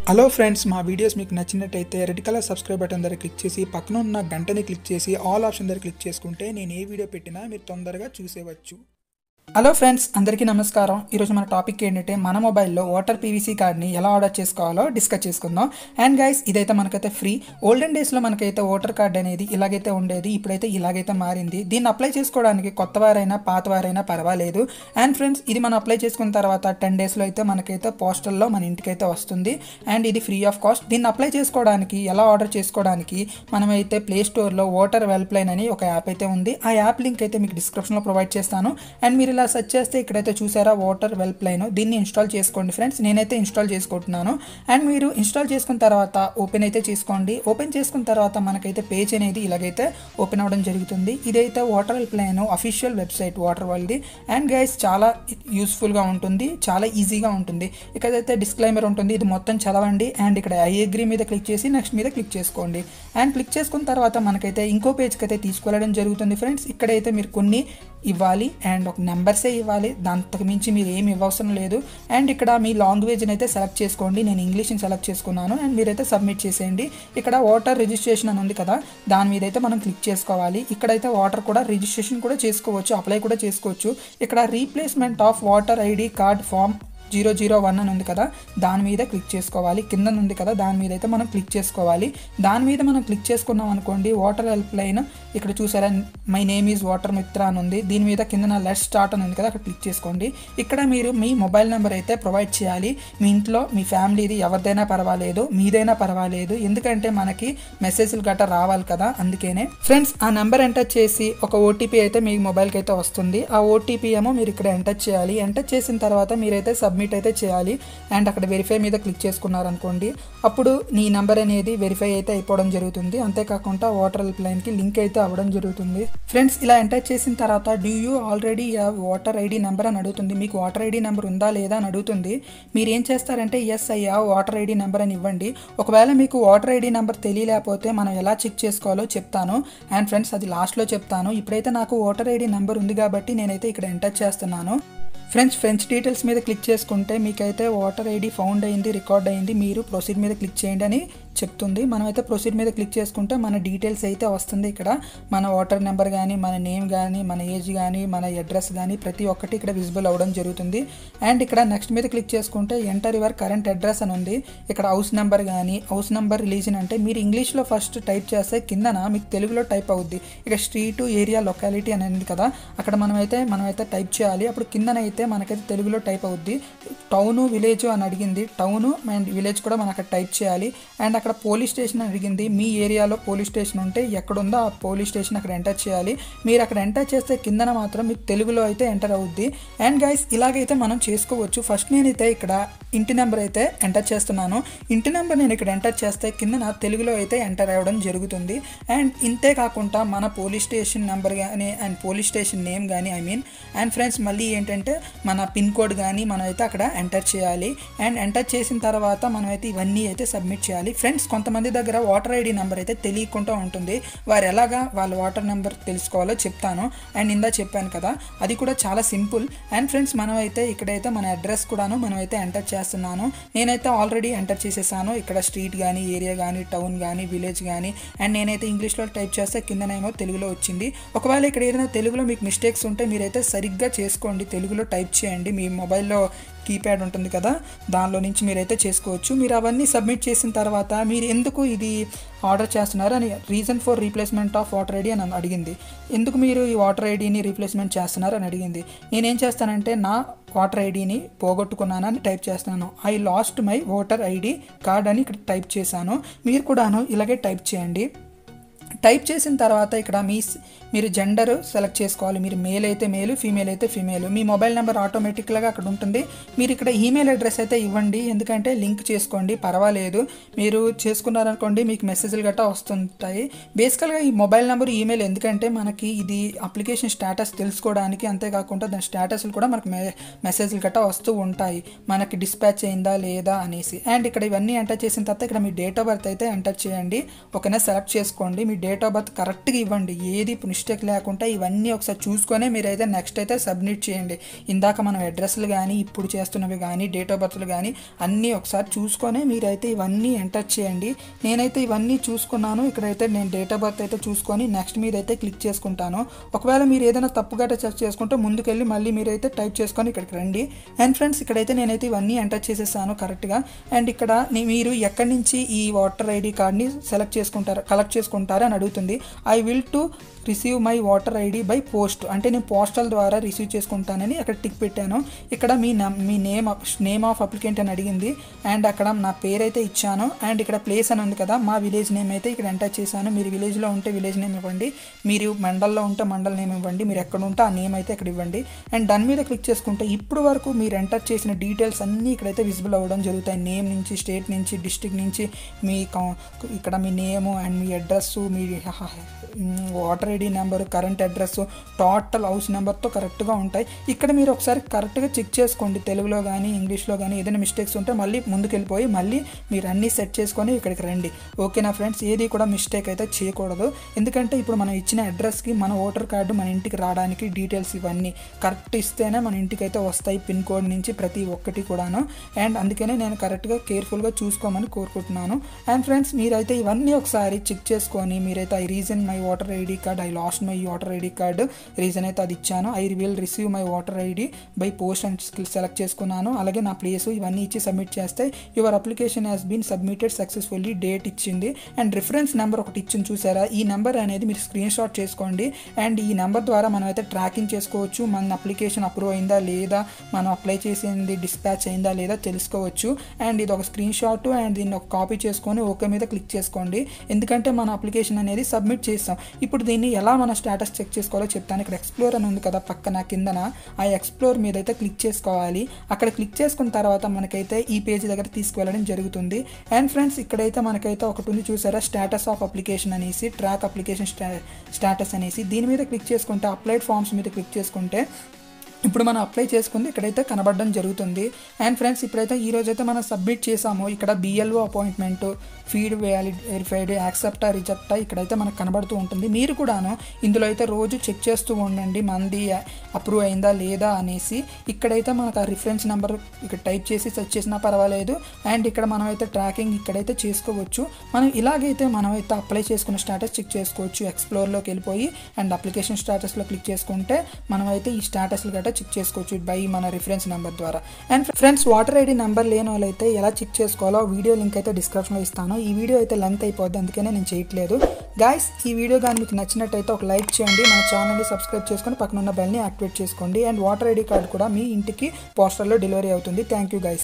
hello friends మా videos మీకు నచ్చినట్టయితే రెడ్ కలర్ సబ్స్క్రైబ్ బటన్ దగ్గర క్లిక్ చేసి పక్కన ఉన్న గంటని క్లిక్ చేసి ఆల్ ఆప్షన్ దగ్గర క్లిక్ చేసుకుంటే నేను ఏ వీడియో పెట్టినా మీరు తొందరగా చూసేవచ్చు హలో ఫ్రెండ్స్ అందరికీ నమస్కారం ఈరోజు మన టాపిక్ ఏంటంటే మన మొబైల్లో వాటర్ పీవీసీ కార్డ్ని ఎలా ఆర్డర్ చేసుకోవాలో డిస్కస్ చేసుకుందాం అండ్ గైస్ ఇదైతే మనకైతే ఫ్రీ ఓల్డెన్ డేస్లో మనకైతే ఓటర్ కార్డ్ అనేది ఇలాగైతే ఉండేది ఇప్పుడైతే ఇలాగైతే మారింది దీన్ని అప్లై చేసుకోవడానికి కొత్త వారైనా పాత వారైనా పర్వాలేదు అండ్ ఫ్రెండ్స్ ఇది మనం అప్లై చేసుకున్న తర్వాత టెన్ డేస్లో అయితే మనకైతే పోస్టల్లో మన ఇంటికైతే వస్తుంది అండ్ ఇది ఫ్రీ ఆఫ్ కాస్ట్ దీన్ని అప్లై చేసుకోవడానికి ఎలా ఆర్డర్ చేసుకోవడానికి మనమైతే ప్లే స్టోర్లో ఓటర్ వెల్ప్ లైన్ అని ఒక యాప్ అయితే ఉంది ఆ యాప్ లింక్ అయితే మీకు డిస్క్రిప్షన్లో ప్రొవైడ్ చేస్తాను అండ్ మీరు ఇలా సెర్చ్ చేస్తే ఇక్కడైతే చూసారా వాటర్ వెల్ప్ లైన్ దీన్ని ఇన్స్టాల్ చేసుకోండి ఫ్రెండ్స్ నేనైతే ఇన్స్టాల్ చేసుకుంటున్నాను అండ్ మీరు ఇన్స్టాల్ చేసుకున్న తర్వాత ఓపెన్ అయితే చేసుకోండి ఓపెన్ చేసుకున్న తర్వాత మనకైతే పేజ్ అనేది ఇలాగైతే ఓపెన్ అవ్వడం జరుగుతుంది ఇదైతే voter helpline official website voter వరల్డ్ది అండ్ గైస్ చాలా యూస్ఫుల్గా ఉంటుంది చాలా ఈజీగా ఉంటుంది ఇక్కడైతే డిస్క్లైమర్ ఉంటుంది ఇది మొత్తం చదవండి అండ్ ఇక్కడ ఐ అగ్రీ మీద క్లిక్ చేసి నెక్స్ట్ మీద క్లిక్ చేసుకోండి అండ్ క్లిక్ చేసుకున్న తర్వాత మనకైతే ఇంకో పేజ్కి అయితే తీసుకెళ్ళడం జరుగుతుంది ఫ్రెండ్స్ ఇక్కడైతే మీరు కొన్ని ఇవ్వాలి అండ్ ఒక నెంబర్సే ఇవ్వాలి దాంతకు మించి మీరు ఏమి ఇవ్వవసరం లేదు అండ్ ఇక్కడ మీ లాంగ్వేజ్ని అయితే సెలెక్ట్ చేసుకోండి నేను ఇంగ్లీష్ని సెలెక్ట్ చేసుకున్నాను అండ్ మీరైతే సబ్మిట్ చేసేయండి ఇక్కడ వాటర్ రిజిస్ట్రేషన్ అని ఉంది కదా దాని మీద అయితే మనం క్లిక్ చేసుకోవాలి ఇక్కడైతే వాటర్ కూడా రిజిస్ట్రేషన్ కూడా చేసుకోవచ్చు అప్లై కూడా చేసుకోవచ్చు ఇక్కడ replacement of voter ID card form zero zero one అని ఉంది కదా దాని మీద క్లిక్ చేసుకోవాలి కింద ఉంది కదా దాని మీద అయితే మనం క్లిక్ చేసుకోవాలి దాని మీద మనం క్లిక్ చేసుకున్నాం అనుకోండి వాటర్ హెల్ప్ లైన్ ఇక్కడ చూసారా మై నేమ్ ఈజ్ వాటర్ మిత్ర అని ఉంది దీని మీద కింద నా లెట్ స్టార్ట్ అని ఉంది కదా అక్కడ క్లిక్ చేసుకోండి ఇక్కడ మీరు మీ మొబైల్ నెంబర్ అయితే ప్రొవైడ్ చేయాలి మీ ఇంట్లో మీ ఫ్యామిలీది ఎవరిదైనా పర్వాలేదు మీదైనా పర్వాలేదు ఎందుకంటే మనకి మెసేజ్లు గట్రా రావాలి కదా అందుకనే ఫ్రెండ్స్ ఆ నెంబర్ ఎంటర్ చేసి ఒక ఓటీపీ అయితే మీ మొబైల్కి అయితే వస్తుంది ఆ ఓటీపీ ఏమో మీరు ఇక్కడ ఎంటర్ చేయాలి ఎంటర్ చేసిన తర్వాత మీరైతే సబ్మిట్ అయితే చేయాలి అండ్ అక్కడ వెరిఫై మీద క్లిక్ చేసుకున్నారనుకోండి అప్పుడు నీ నెంబర్ అనేది వెరిఫై అయితే అయిపోవడం జరుగుతుంది అంతేకాకుండా వాటర్ హెల్ప్ లైన్కి లింక్ అయితే అవ్వడం జరుగుతుంది ఫ్రెండ్స్ ఇలా ఎంటర్ చేసిన తర్వాత do you already voter ID number అని అడుగుతుంది మీకు వాటర్ ఐడి నెంబర్ ఉందా లేదా అని అడుగుతుంది మీరు ఏం చేస్తారంటే ఎస్ అయ్యా వాటర్ ఐడి నెంబర్ అని ఇవ్వండి ఒకవేళ మీకు వాటర్ ఐడి నెంబర్ తెలియలేకపోతే మనం ఎలా చెక్ చేసుకోవాలో చెప్తాను అండ్ ఫ్రెండ్స్ అది లాస్ట్లో చెప్తాను ఇప్పుడైతే నాకు వాటర్ ఐడి నెంబర్ ఉంది కాబట్టి నేనైతే ఇక్కడ ఎంటర్ చేస్తున్నాను ఫ్రెండ్స్ ఫ్రెండ్స్ డీటెయిల్స్ మీద క్లిక్ చేసుకుంటే మీకైతే వాటర్ ఐడి ఫౌండ్ అయింది రికార్డ్ అయింది మీరు ప్రొసీడ్ మీద క్లిక్ చేయండి అని చెప్తుంది మనమైతే ప్రొసీడ్ మీద క్లిక్ చేసుకుంటే మన డీటెయిల్స్ అయితే వస్తుంది ఇక్కడ మన వాటర్ నెంబర్ కానీ మన నేమ్ కానీ మన ఏజ్ కానీ మన అడ్రస్ కానీ ప్రతి ఒక్కటి ఇక్కడ విజిబుల్ అవ్వడం జరుగుతుంది అండ్ ఇక్కడ నెక్స్ట్ మీద క్లిక్ చేసుకుంటే ఎంటర్ యువర్ కరెంట్ అడ్రస్ అని ఉంది ఇక్కడ హౌస్ నెంబర్ కానీ హౌస్ నెంబర్ రిలీజన్ అంటే మీరు ఇంగ్లీష్లో ఫస్ట్ టైప్ చేస్తే కిందన మీకు తెలుగులో టైప్ అవుద్ది ఇక స్ట్రీట్ ఏరియా లొకాలిటీ అని ఉంది కదా అక్కడ మనమైతే మనమైతే టైప్ చేయాలి అప్పుడు కిందనైతే మనకైతే తెలుగులో టైప్ అవుద్ది టౌను విలేజ్ అని అడిగింది టౌను అండ్ విలేజ్ కూడా మనం అక్కడ టైప్ చేయాలి అండ్ అక్కడ పోలీస్ స్టేషన్ అడిగింది మీ ఏరియాలో పోలీస్ స్టేషన్ ఉంటే ఎక్కడుందో ఆ పోలీస్ స్టేషన్ అక్కడ ఎంటర్ చేయాలి మీరు అక్కడ ఎంటర్ చేస్తే కిందన మాత్రం మీకు తెలుగులో అయితే ఎంటర్ అవుద్ది అండ్ గైస్ ఇలాగైతే మనం చేసుకోవచ్చు ఫస్ట్ నేనైతే ఇక్కడ ఇంటి నెంబర్ అయితే ఎంటర్ చేస్తున్నాను ఇంటి నెంబర్ నేను ఇక్కడ ఎంటర్ చేస్తే కిందన తెలుగులో అయితే ఎంటర్ అవ్వడం జరుగుతుంది అండ్ ఇంతే కాకుండా మన పోలీస్ స్టేషన్ నెంబర్ కానీ అండ్ పోలీస్ స్టేషన్ నేమ్ కానీ ఐ మీన్ అండ్ ఫ్రెండ్స్ మళ్ళీ ఏంటంటే మన పిన్ కోడ్ కానీ మనం అయితే అక్కడ ఎంటర్ చేయాలి అండ్ ఎంటర్ చేసిన తర్వాత మనం అయితే ఇవన్నీ అయితే సబ్మిట్ చేయాలి ఫ్రెండ్స్ కొంతమంది దగ్గర వాటర్ ఐడి నెంబర్ అయితే తెలియకుండా ఉంటుంది వారు ఎలాగా వాళ్ళ వాటర్ నెంబర్ తెలుసుకోవాలో చెప్తాను అండ్ ఇందా చెప్పాను కదా అది కూడా చాలా సింపుల్ అండ్ ఫ్రెండ్స్ మనం అయితే ఇక్కడైతే మన అడ్రస్ కూడాను మనం అయితే ఎంటర్ చేస్తున్నాను నేనైతే ఆల్రెడీ ఎంటర్ చేసేసాను ఇక్కడ స్ట్రీట్ కానీ ఏరియా కానీ టౌన్ కానీ విలేజ్ కానీ అండ్ నేనైతే ఇంగ్లీష్లో టైప్ చేస్తే కిందనేమో తెలుగులో వచ్చింది ఒకవేళ ఇక్కడ ఏదైనా తెలుగులో మీకు మిస్టేక్స్ ఉంటే మీరైతే సరిగ్గా చేసుకోండి తెలుగులో టైప్ చేయండి మీ మొబైల్లో కీప్యాడ్ ఉంటుంది కదా దానిలో నుంచి మీరైతే చేసుకోవచ్చు మీరు అవన్నీ సబ్మిట్ చేసిన తర్వాత మీరు ఎందుకు ఇది ఆర్డర్ చేస్తున్నారు అని reason for replacement of voter ID అని అడిగింది ఎందుకు మీరు ఈ వాటర్ ఐడిని రీప్లేస్మెంట్ చేస్తున్నారు అని అడిగింది నేనేం చేస్తానంటే నా వాటర్ ఐడిని పోగొట్టుకున్నానని టైప్ చేస్తున్నాను I lost my voter ID card అని ఇక్కడ టైప్ చేశాను మీరు కూడాను ఇలాగే టైప్ చేయండి టైప్ చేసిన తర్వాత ఇక్కడ మీ మీరు జెండర్ సెలెక్ట్ చేసుకోవాలి మీరు మేల్ అయితే మేలు ఫీమేల్ అయితే ఫీమేల్ మీ మొబైల్ నెంబర్ ఆటోమేటిక్గా అక్కడ ఉంటుంది మీరు ఇక్కడ ఈమెయిల్ అడ్రస్ అయితే ఇవ్వండి ఎందుకంటే లింక్ చేసుకోండి పర్వాలేదు మీరు చేసుకున్నారనుకోండి మీకు మెసేజ్లు గట్టా వస్తుంటాయి బేసికల్గా ఈ మొబైల్ నెంబర్ ఈమెయిల్ ఎందుకంటే మనకి ఇది అప్లికేషన్ స్టేటస్ తెలుసుకోవడానికి అంతేకాకుండా దాని స్టేటస్లు కూడా మనకు మె మెసేజ్లు గట్టా వస్తూ ఉంటాయి మనకి డిస్పాచ్ అయిందా లేదా అనేసి అండ్ ఇక్కడ ఇవన్నీ ఎంటర్ చేసిన తర్వాత ఇక్కడ మీ డేట్ ఆఫ్ బర్త్ అయితే ఎంటర్ చేయండి ఓకేనా సెలెక్ట్ చేసుకోండి మీ డేట్ డేట్ ఆఫ్ బర్త్ కరెక్ట్గా ఇవ్వండి ఏది మిస్టేక్ లేకుండా ఇవన్నీ ఒకసారి చూసుకొనే మీరైతే నెక్స్ట్ అయితే సబ్మిట్ చేయండి ఇందాక మనం అడ్రస్లు కానీ ఇప్పుడు చేస్తున్నవి కానీ డేట్ ఆఫ్ బర్త్లు కానీ అన్నీ ఒకసారి చూసుకొనే మీరైతే ఇవన్నీ ఎంటర్ చేయండి నేనైతే ఇవన్నీ చూసుకున్నాను ఇక్కడైతే నేను డేట్ ఆఫ్ బర్త్ అయితే చూసుకొని నెక్స్ట్ మీద అయితే క్లిక్ చేసుకుంటాను ఒకవేళ మీరు ఏదైనా తప్పుగా చెక్ చేసుకుంటే ముందుకెళ్ళి మళ్ళీ మీరైతే టైప్ చేసుకొని ఇక్కడికి రండి అండ్ ఫ్రెండ్స్ ఇక్కడైతే నేనైతే ఇవన్నీ ఎంటర్ చేసేసాను కరెక్ట్గా అండ్ ఇక్కడ నీ- మీరు ఎక్కడి నుంచి ఈ వాటర్ ఐడి కార్డ్ని సెలెక్ట్ చేసుకుంటారు కలెక్ట్ చేసుకుంటారు అని అడుగుతుంది I will to receive my voter ID by post అంటే నేను పోస్టల్ ద్వారా రిసీవ్ చేసుకుంటానని అక్కడ టిక్ పెట్టాను ఇక్కడ మీ నమ్- మీ నేమ్ నేమ్ ఆఫ్ అప్లికెంట్ అని అడిగింది అండ్ అక్కడ నా పేరు అయితే ఇచ్చాను అండ్ ఇక్కడ ప్లేస్ అని ఉంది కదా మా విలేజ్ నేమ్ అయితే ఇక్కడ ఎంటర్ చేశాను మీరు విలేజ్లో ఉంటే విలేజ్ నేమ్ ఇవ్వండి మీరు మండల్లో ఉంటే మండల్ నేమ్ ఇవ్వండి మీరు ఎక్కడ ఉంటే ఆ నేమ్ అయితే ఇక్కడ ఇవ్వండి అండ్ దాని మీద క్లిక్ చేసుకుంటే ఇప్పుడు వరకు మీరు ఎంటర్ చేసిన డీటెయిల్స్ అన్నీ ఇక్కడైతే విజిబుల్ అవ్వడం జరుగుతాయి నేమ్ నుంచి స్టేట్ నుంచి డిస్టిక్ నుంచి మీ కౌ- ఇక్కడ మీ నేము అండ్ మీ అడ్రస్ మీ voter ID number current address total house నెంబర్తో కరెక్ట్గా ఉంటాయి ఇక్కడ మీరు ఒకసారి కరెక్ట్గా చెక్ చేసుకోండి తెలుగులో కానీ ఇంగ్లీష్లో కానీ ఏదైనా మిస్టేక్స్ ఉంటే మళ్ళీ ముందుకు వెళ్ళిపోయి మళ్ళీ మీరు అన్నీ సెట్ చేసుకొని ఇక్కడికి రండి ఓకేనా ఫ్రెండ్స్ ఏది కూడా మిస్టేక్ అయితే చేయకూడదు ఎందుకంటే ఇప్పుడు మనం ఇచ్చిన అడ్రస్కి మన ఓటర్ కార్డు మన ఇంటికి రావడానికి డీటెయిల్స్ ఇవన్నీ కరెక్ట్ ఇస్తేనే మన ఇంటికి అయితే వస్తాయి పిన్ కోడ్ నుంచి ప్రతి ఒక్కటి కూడాను అండ్ అందుకనే నేను కరెక్ట్గా కేర్ఫుల్గా చూసుకోమని కోరుకుంటున్నాను అండ్ ఫ్రెండ్స్ మీరైతే ఇవన్నీ ఒకసారి చెక్ చేసుకొని మీరైతే I reason my voter ID card I lost my voter ID card reason అయితే అది ఇచ్చాను I will receive my voter ID by post and select చేసుకున్నాను అలాగే నా ప్లేస్ ఇవన్నీ ఇచ్చి సబ్మిట్ చేస్తే your application has been submitted successfully date ఇచ్చింది అండ్ రిఫరెన్స్ నెంబర్ ఒకటి ఇచ్చింది చూసారా ఈ నెంబర్ అనేది మీరు స్క్రీన్ షాట్ చేసుకోండి అండ్ ఈ నెంబర్ ద్వారా మనం అయితే ట్రాకింగ్ చేసుకోవచ్చు మన అప్లికేషన్ అప్రూవ్ అయిందా లేదా మనం అప్లై చేసింది డిస్పాచ్ అయిందా లేదా తెలుసుకోవచ్చు అండ్ ఇది ఒక స్క్రీన్ షాట్ అండ్ దీన్ని ఒక కాపీ చేసుకొని ఓకే మీద క్లిక్ చేసుకోండి ఎందుకంటే మన అప్లికేషన్ అనేది సబ్మిట్ చేస్తాం ఇప్పుడు దీన్ని ఎలా మన స్టేటస్ చెక్ చేసుకోవాలో చెప్తాను ఇక్కడ ఎక్స్ప్లోర్ అని ఉంది కదా పక్కన కిందన ఆ ఎక్స్ప్లోర్ మీద అయితే క్లిక్ చేసుకోవాలి అక్కడ క్లిక్ చేసుకున్న తర్వాత మనకైతే ఈ పేజ్ దగ్గర తీసుకువెళ్ళడం జరుగుతుంది అండ్ ఫ్రెండ్స్ ఇక్కడైతే మనకైతే ఒకటి ఉంది చూసారా స్టేటస్ ఆఫ్ అప్లికేషన్ అనేసి ట్రాక్ అప్లికేషన్ స్టేటస్ అనేసి దీని మీద క్లిక్ చేసుకుంటే అప్లైడ్ ఫామ్స్ మీద క్లిక్ చేసుకుంటే ఇప్పుడు మనం అప్లై చేసుకుంది ఇక్కడైతే కనబడడం జరుగుతుంది అండ్ ఫ్రెండ్స్ ఇప్పుడైతే ఈ రోజు అయితే మనం సబ్మిట్ చేసాము ఇక్కడ BLO appointment feed valid verified యాక్సెప్టా రిజెక్టా ఇక్కడైతే మనకు కనబడుతూ ఉంటుంది మీరు కూడాను ఇందులో అయితే రోజు చెక్ చేస్తూ ఉండండి మంది అప్రూవ్ అయిందా లేదా అనేసి ఇక్కడైతే మనకు ఆ రిఫరెన్స్ నెంబర్ ఇక్కడ టైప్ చేసి సెర్చ్ చేసినా పర్వాలేదు అండ్ ఇక్కడ మనం అయితే ట్రాకింగ్ ఇక్కడైతే చేసుకోవచ్చు మనం ఇలాగైతే మనం అయితే అప్లై చేసుకున్న స్టేటస్ చెక్ చేసుకోవచ్చు ఎక్స్ప్లోర్లోకి వెళ్ళిపోయి అండ్ అప్లికేషన్ స్టేటస్లో క్లిక్ చేసుకుంటే మనం అయితే ఈ స్టేటస్లు గట్రా చెక్ చేసుకోవచ్చు బై మన రిఫరెన్స్ నెంబర్ ద్వారా and friends voter ID number లేని వాళ్ళైతే ఎలా చెక్ చేసుకోవాలో వీడియో లింక్ అయితే డిస్క్రిప్షన్లో ఇస్తాను ఈ వీడియో అయితే లెంత్ అయిపోద్ది అందుకనే నేను చేయట్లేదు గాయస్ ఈ వీడియో కానీ మీకు నచ్చినట్టయితే ఒక లైక్ చేయండి మన ఛానల్ని సబ్స్క్రైబ్ చేసుకొని పక్కన ఉన్న బెల్ని యాక్టివేట్ చేసుకోండి అండ్ వాటర్ ఐడి కార్డు కూడా మీ ఇంటికి పోస్టర్లో డెలివరీ అవుతుంది థ్యాంక్ యూ గైస్